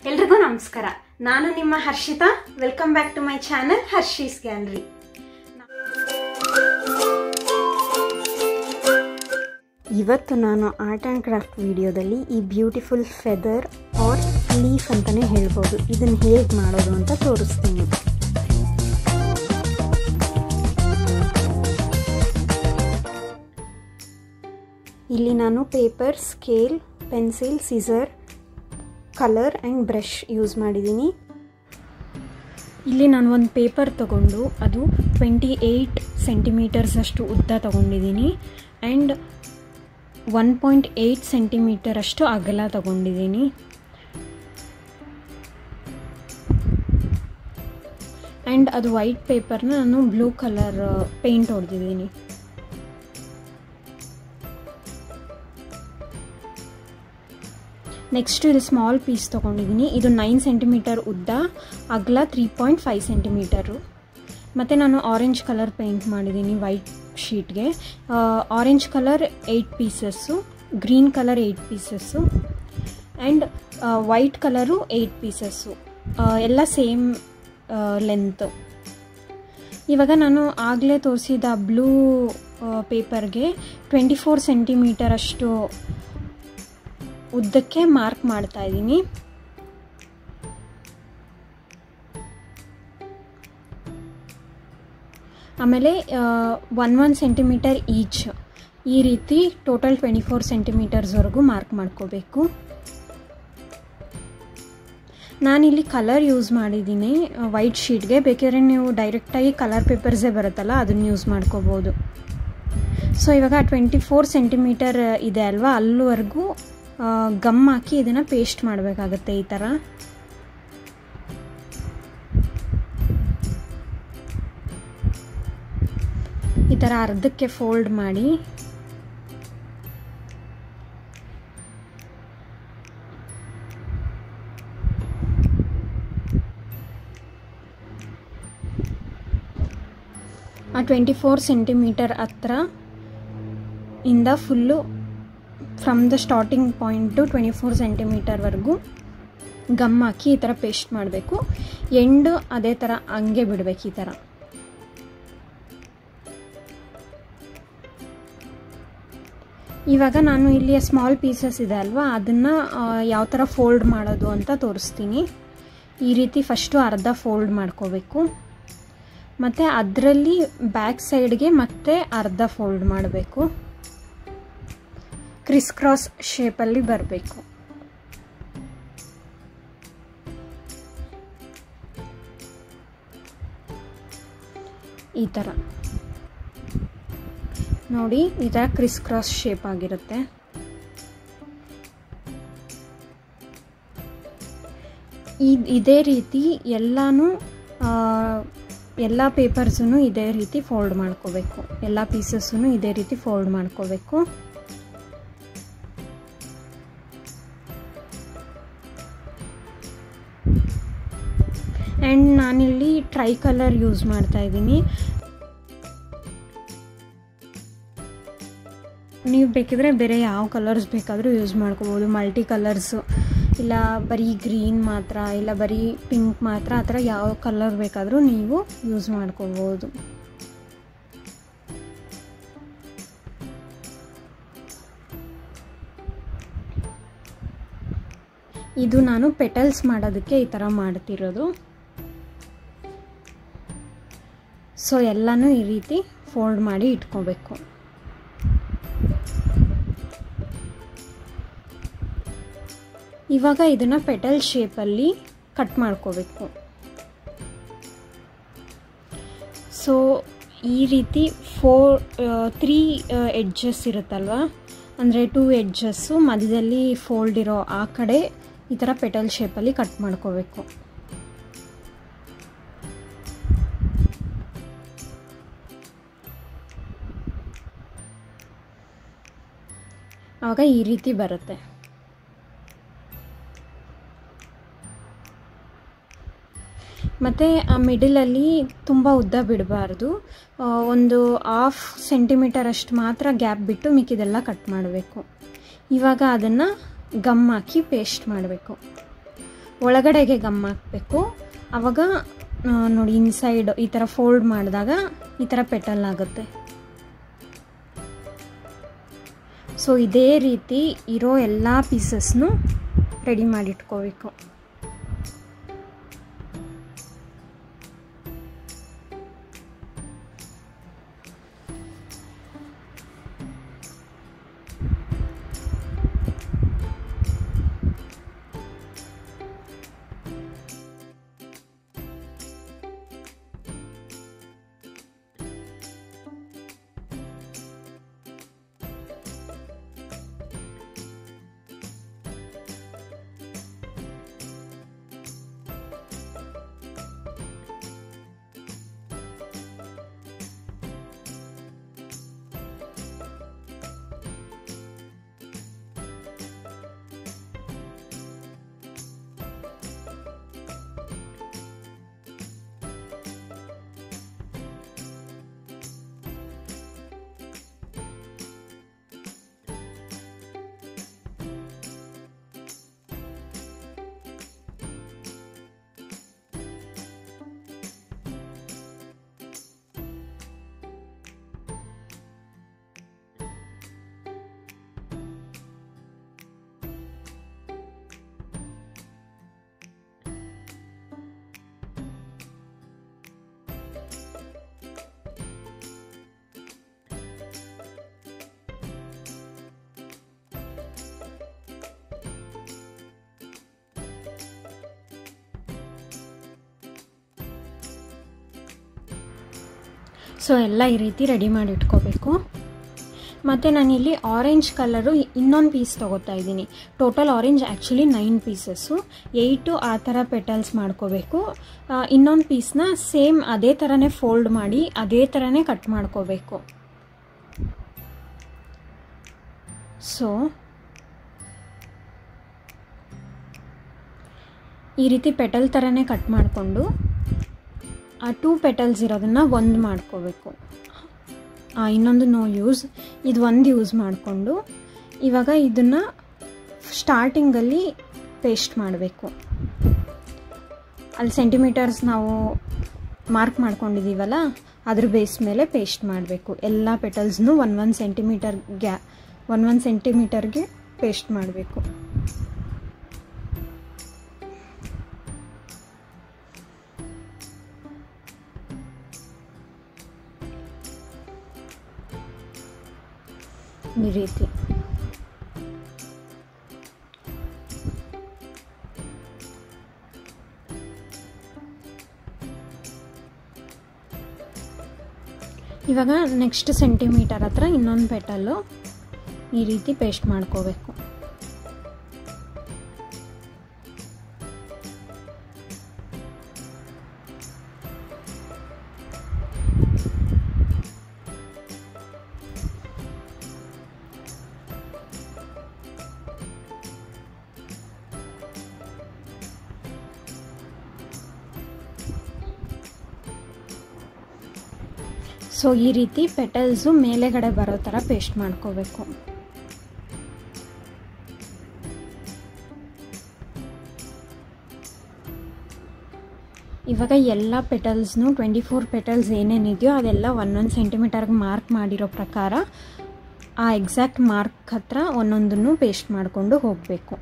ಎಲ್ರಿಗೂ ನಮಸ್ಕಾರ ನಾನು ನಿಮ್ಮ Harshita welcome back to my channel Harshee's gallery ಇವತ್ತು ನಾನು ಆರ್ಟ್ ಆ್ಯಂಡ್ ಕ್ರಾಫ್ಟ್ ವಿಡಿಯೋದಲ್ಲಿ ಈ ಬ್ಯೂಟಿಫುಲ್ ಫೆದರ್ ಆರ್ ಲೀಫ್ ಅಂತಲೇ ಹೇಳ್ಬೋದು ಇದನ್ನು ಹೇಗೆ ಮಾಡೋದು ಅಂತ ತೋರಿಸ್ತೀನಿ ಇಲ್ಲಿ ನಾನು paper scale pencil scissor colour and brush use ಮಾಡಿದ್ದೀನಿ ಇಲ್ಲಿ ನಾನು ಒಂದು ಪೇಪರ್ ತಗೊಂಡು ಅದು ಟ್ವೆಂಟಿ ಏಯ್ಟ್ ಸೆಂಟಿಮೀಟರ್ಸ್ ಅಷ್ಟು ಉದ್ದ ತಗೊಂಡಿದ್ದೀನಿ and one point eight centimetre ಅಷ್ಟು ಅಗಲ ತಗೊಂಡಿದ್ದೀನಿ ಆ್ಯಂಡ್ ಅದು ವೈಟ್ ಪೇಪರ್ನ ನಾನು ಬ್ಲೂ ಕಲರ್ ಪೇಂಟ್ ಹೊಡೆದಿದ್ದೀನಿ ನೆಕ್ಸ್ಟ್ ಇದು ಸ್ಮಾಲ್ ಪೀಸ್ ತೊಗೊಂಡಿದ್ದೀನಿ ಇದು ನೈನ್ ಸೆಂಟಿಮೀಟರ್ ಉದ್ದ ಅಗಲ ತ್ರೀ ಪಾಯಿಂಟ್ ಫೈವ್ ಸೆಂಟಿಮೀಟರು ಮತ್ತು ನಾನು ಆರೆಂಜ್ ಕಲರ್ ಪೇಂಟ್ ಮಾಡಿದ್ದೀನಿ ವೈಟ್ ಶೀಟ್ಗೆ orange colour eight pieces green colour eight pieces and white colour eight pieces ಎಲ್ಲ ಸೇಮ್ ಲೆಂತ್ ಇವಾಗ ನಾನು ಆಗಲೇ ತೋರಿಸಿದ ಬ್ಲೂ ಪೇಪರ್ಗೆ ಟ್ವೆಂಟಿ ಫೋರ್ ಸೆಂಟಿಮೀಟರ್ ಅಷ್ಟು ಉದ್ದಕ್ಕೆ ಮಾರ್ಕ್ ಮಾಡ್ತಾ ಇದ್ದೀನಿ ಆಮೇಲೆ ಒನ್ ಒನ್ ಸೆಂಟಿಮೀಟರ್ ಈಚ್ ಈ ರೀತಿ ಟೋಟಲ್ ಟ್ವೆಂಟಿ ಫೋರ್ ಸೆಂಟಿಮೀಟರ್ಸ್ವರೆಗೂ ಮಾರ್ಕ್ ಮಾಡ್ಕೋಬೇಕು ನಾನಿಲ್ಲಿ ಕಲರ್ ಯೂಸ್ ಮಾಡಿದ್ದೀನಿ ವೈಟ್ ಶೀಟ್ಗೆ ಬೇಕಾದ್ರೆ ನೀವು ಡೈರೆಕ್ಟಾಗಿ ಕಲರ್ ಪೇಪರ್ಸೇ ಬರುತ್ತಲ್ಲ ಅದನ್ನು ಯೂಸ್ ಮಾಡ್ಕೋಬೋದು ಸೊ ಇವಾಗ ಟ್ವೆಂಟಿ ಫೋರ್ ಸೆಂಟಿಮೀಟರ್ ಇದೆ ಅಲ್ವಾ ಅಲ್ಲಿವರೆಗೂ ಗಮ್ ಹಾಕಿ ಇದನ್ನು ಪೇಸ್ಟ್ ಮಾಡಬೇಕಾಗತ್ತೆ ಈ ಥರ ಈ ಥರ ಅರ್ಧಕ್ಕೆ ಫೋಲ್ಡ್ ಮಾಡಿ ಆ ಟ್ವೆಂಟಿ ಫೋರ್ ಸೆಂಟಿಮೀಟರ್ ಹತ್ರ ಇಂದ full from the starting point twenty four ಸೆಂಟಿಮೀಟರ್ವರೆಗೂ ಗಮ್ ಹಾಕಿ ಈ ಥರ ಪೇಸ್ಟ್ ಮಾಡಬೇಕು ಎಂಡು ಅದೇ ಥರ ಹಂಗೆ ಬಿಡಬೇಕು ಈ ಥರ ಇವಾಗ ನಾನು ಇಲ್ಲಿ ಸ್ಮಾಲ್ ಪೀಸಸ್ ಇದೆ ಅಲ್ವಾ ಅದನ್ನು ಯಾವ ಥರ ಫೋಲ್ಡ್ ಮಾಡೋದು ಅಂತ ತೋರಿಸ್ತೀನಿ ಈ ರೀತಿ ಫಸ್ಟು ಅರ್ಧ ಫೋಲ್ಡ್ ಮಾಡ್ಕೋಬೇಕು ಮತ್ತು ಅದರಲ್ಲಿ ಬ್ಯಾಕ್ ಸೈಡ್ಗೆ ಮತ್ತೆ ಅರ್ಧ ಫೋಲ್ಡ್ ಮಾಡಬೇಕು ಕ್ರಿಸ್ ಕ್ರಾಸ್ ಶೇಪಲ್ಲಿ ಬರಬೇಕು ಈ ಥರ ನೋಡಿ ಈ ಥರ ಕ್ರಿಸ್ ಕ್ರಾಸ್ ಶೇಪ್ ಆಗಿರುತ್ತೆ ಇದೇ ರೀತಿ ಎಲ್ಲನೂ ಎಲ್ಲ ಪೇಪರ್ಸನ್ನು ಇದೇ ರೀತಿ ಫೋಲ್ಡ್ ಮಾಡ್ಕೋಬೇಕು ಎಲ್ಲ ಪೀಸಸ್ಸನ್ನು ಇದೇ ರೀತಿ ಫೋಲ್ಡ್ ಮಾಡ್ಕೋಬೇಕು ಆ್ಯಂಡ್ ನಾನಿಲ್ಲಿ ಟ್ರೈ ಕಲರ್ ಯೂಸ್ ಮಾಡ್ತಾ ಇದ್ದೀನಿ ನೀವು ಬೇಕಿದ್ರೆ ಬೇರೆ ಯಾವ ಕಲರ್ಸ್ ಬೇಕಾದರೂ ಯೂಸ್ ಮಾಡ್ಕೋಬೋದು ಮಲ್ಟಿ ಕಲರ್ಸು ಇಲ್ಲ ಬರೀ ಗ್ರೀನ್ ಮಾತ್ರ ಇಲ್ಲ ಬರೀ ಪಿಂಕ್ ಮಾತ್ರ ಆ ಥರ ಯಾವ ಕಲರ್ ಬೇಕಾದರೂ ನೀವು ಯೂಸ್ ಮಾಡ್ಕೋಬೋದು ಇದು ನಾನು ಪೆಟಲ್ಸ್ ಮಾಡೋದಕ್ಕೆ ಈ ಥರ ಮಾಡ್ತಿರೋದು ಸೊ ಎಲ್ಲನೂ ಈ ರೀತಿ ಫೋಲ್ಡ್ ಮಾಡಿ ಇಟ್ಕೋಬೇಕು ಇವಾಗ ಇದನ್ನು ಪೆಟಲ್ ಶೇಪಲ್ಲಿ ಕಟ್ ಮಾಡ್ಕೋಬೇಕು ಸೊ ಈ ರೀತಿ ಫೋರ್ ತ್ರೀ ಎಡ್ಜಸ್ ಇರುತ್ತಲ್ವ ಅಂದರೆ ಟೂ ಎಡ್ಜಸ್ಸು ಮಧ್ಯದಲ್ಲಿ ಫೋಲ್ಡ್ ಇರೋ ಆ ಕಡೆ ಈ ಥರ ಪೆಟಲ್ ಶೇಪಲ್ಲಿ ಕಟ್ ಮಾಡ್ಕೋಬೇಕು ಆವಾಗ ಈ ರೀತಿ ಬರುತ್ತೆ ಮತ್ತು ಆ ಮಿಡಲಲ್ಲಿ ತುಂಬ ಉದ್ದ ಬಿಡಬಾರ್ದು ಒಂದು ಹಾಫ್ ಸೆಂಟಿಮೀಟರ್ ಅಷ್ಟು ಮಾತ್ರ ಗ್ಯಾಪ್ ಬಿಟ್ಟು ಮಿಕ್ಕಿದೆಲ್ಲ ಕಟ್ ಮಾಡಬೇಕು ಇವಾಗ ಅದನ್ನು ಗಮ್ ಹಾಕಿ ಪೇಸ್ಟ್ ಮಾಡಬೇಕು ಒಳಗಡೆಗೆ ಗಮ್ ಹಾಕಬೇಕು ಆವಾಗ ನೋಡಿ ಇನ್ಸೈಡ್ ಈ ಥರ ಫೋಲ್ಡ್ ಮಾಡಿದಾಗ ಈ ಥರ ಪೆಟಲ್ ಆಗುತ್ತೆ ಸೊ ಇದೇ ರೀತಿ ಇರೋ ಎಲ್ಲ ಪೀಸಸ್ನು ರೆಡಿ ಮಾಡಿಟ್ಕೋಬೇಕು ಸೊ ಎಲ್ಲ ಈ ರೀತಿ ರೆಡಿ ಮಾಡಿ ಇಟ್ಕೋಬೇಕು ಮತ್ತು ನಾನಿಲ್ಲಿ ಆರೆಂಜ್ ಕಲರು ಇನ್ನೊಂದು ಪೀಸ್ ತೊಗೋತಾ ಇದ್ದೀನಿ total orange actually nine pieces eight ಆ ಥರ ಪೆಟಲ್ಸ್ ಮಾಡ್ಕೋಬೇಕು ಇನ್ನೊಂದು ಪೀಸ್ನ ಸೇಮ್ ಅದೇ ಥರನೇ ಫೋಲ್ಡ್ ಮಾಡಿ ಅದೇ ಥರನೇ ಕಟ್ ಮಾಡ್ಕೋಬೇಕು ಸೊ ಈ ರೀತಿ ಪೆಟಲ್ ಥರನೇ ಕಟ್ ಮಾಡಿಕೊಂಡು ಆ ಟೂ ಪೆಟಲ್ಸ್ ಇರೋದನ್ನು ಒಂದು ಮಾಡ್ಕೋಬೇಕು ಇನ್ನೊಂದು ನೋ ಯೂಸ್ ಇದು ಒಂದು ಯೂಸ್ ಮಾಡಿಕೊಂಡು ಇವಾಗ ಇದನ್ನು ಸ್ಟಾರ್ಟಿಂಗಲ್ಲಿ ಪೇಸ್ಟ್ ಮಾಡಬೇಕು ಅಲ್ಲಿ ಸೆಂಟಿಮೀಟರ್ಸ್ ನಾವು ಮಾರ್ಕ್ ಮಾಡ್ಕೊಂಡಿದ್ದೀವಲ್ಲ ಅದ್ರ ಬೇಸ್ ಮೇಲೆ ಪೇಸ್ಟ್ ಮಾಡಬೇಕು ಎಲ್ಲ ಪೆಟಲ್ಸ್ನು ಒನ್ ಒನ್ ಸೆಂಟಿಮೀಟರ್ ಗ್ಯಾ ಒನ್ ಒನ್ ಸೆಂಟಿಮೀಟರ್ಗೆ ಪೇಸ್ಟ್ ಮಾಡಬೇಕು ಈ ರೀತಿ ಇವಾಗ ನೆಕ್ಸ್ಟ್ ಸೆಂಟಿಮೀಟರ್ ಹತ್ರ ಇನ್ನೊಂದು ಪೆಟಲ್ಲು ಈ ರೀತಿ ಪೇಸ್ಟ್ ಮಾಡ್ಕೋಬೇಕು ಸೊ ಈ ರೀತಿ ಪೆಟಲ್ಸು ಮೇಲೆಗಡೆ ಬರೋ ಥರ ಪೇಸ್ಟ್ ಮಾಡ್ಕೋಬೇಕು ಇವಾಗ ಎಲ್ಲ ಪೆಟಲ್ಸ್ನು ಟ್ವೆಂಟಿ ಫೋರ್ ಪೆಟಲ್ಸ್ ಏನೇನಿದೆಯೋ ಅದೆಲ್ಲ ಒಂದೊಂದು ಸೆಂಟಿಮೀಟರ್ಗೆ ಮಾರ್ಕ್ ಮಾಡಿರೋ ಪ್ರಕಾರ ಆ ಎಕ್ಸಾಕ್ಟ್ ಮಾರ್ಕ್ ಹತ್ರ ಒಂದೊಂದನ್ನು ಪೇಸ್ಟ್ ಮಾಡಿಕೊಂಡು ಹೋಗಬೇಕು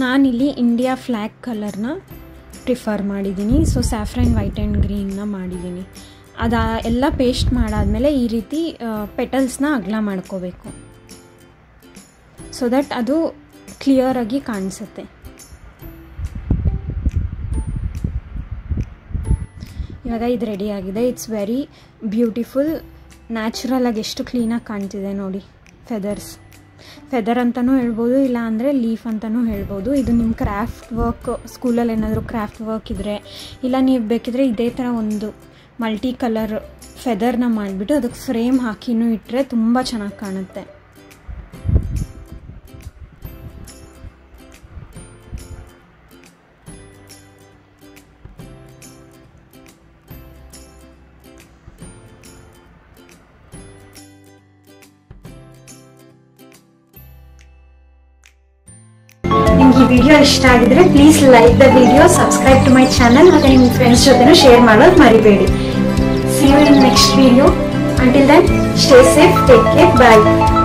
ನಾನಿಲ್ಲಿ ಇಂಡಿಯಾ ಫ್ಲ್ಯಾಗ್ ಕಲರ್ನ ಪ್ರಿಫರ್ ಮಾಡಿದ್ದೀನಿ ಸೊ ಸ್ಯಾಫ್ರನ್ ವೈಟ್ ಆ್ಯಂಡ್ ಗ್ರೀನ್ನ ಮಾಡಿದ್ದೀನಿ ಅದು ಎಲ್ಲ ಪೇಸ್ಟ್ ಮಾಡಾದಮೇಲೆ ಈ ರೀತಿ ಪೆಟಲ್ಸ್ನ ಅಗಲ ಮಾಡ್ಕೋಬೇಕು ಸೊ ದಟ್ ಅದು ಕ್ಲಿಯರಾಗಿ ಕಾಣಿಸುತ್ತೆ ಇವಾಗ ಇದು ರೆಡಿ ಆಗಿದೆ ಇಟ್ಸ್ ವೆರಿ ಬ್ಯೂಟಿಫುಲ್ ನ್ಯಾಚುರಲ್ ಆಗಿ ಎಷ್ಟು ಕ್ಲೀನಾಗಿ ಕಾಣ್ತಿದೆ ನೋಡಿ ಫೆದರ್ಸ್ ಫೆದರ್ ಅಂತಲೂ ಹೇಳ್ಬೋದು ಇಲ್ಲ ಅಂದರೆ ಲೀಫ್ ಅಂತಲೂ ಹೇಳ್ಬೋದು ಇದು ನಿಮ್ಮ ಕ್ರಾಫ್ಟ್ ವರ್ಕ್ ಸ್ಕೂಲಲ್ಲಿ ಏನಾದರೂ ಕ್ರಾಫ್ಟ್ ವರ್ಕ್ ಇದ್ದರೆ ಇಲ್ಲ ನೀವು ಬೇಕಿದ್ರೆ ಇದೇ ಥರ ಒಂದು ಮಲ್ಟಿ ಕಲರ್ ಫೆದರ್ನ ಮಾಡಿಬಿಟ್ಟು ಅದಕ್ಕೆ ಫ್ರೇಮ್ ಹಾಕಿನೂ ಇಟ್ಟರೆ ತುಂಬ ಚೆನ್ನಾಗಿ ಕಾಣುತ್ತೆ ನಿಮ್ಗೆ ಈ ವಿಡಿಯೋ ಇಷ್ಟ ಆಗಿದ್ರೆ please like the video subscribe to my channel ಮತ್ತು ನಿಮ್ಮ ಫ್ರೆಂಡ್ಸ್ ಜೊತೆನೂ ಶೇರ್ ಮಾಡೋದು ಮರಿಬೇಡಿ see you in next video until then stay safe take care bye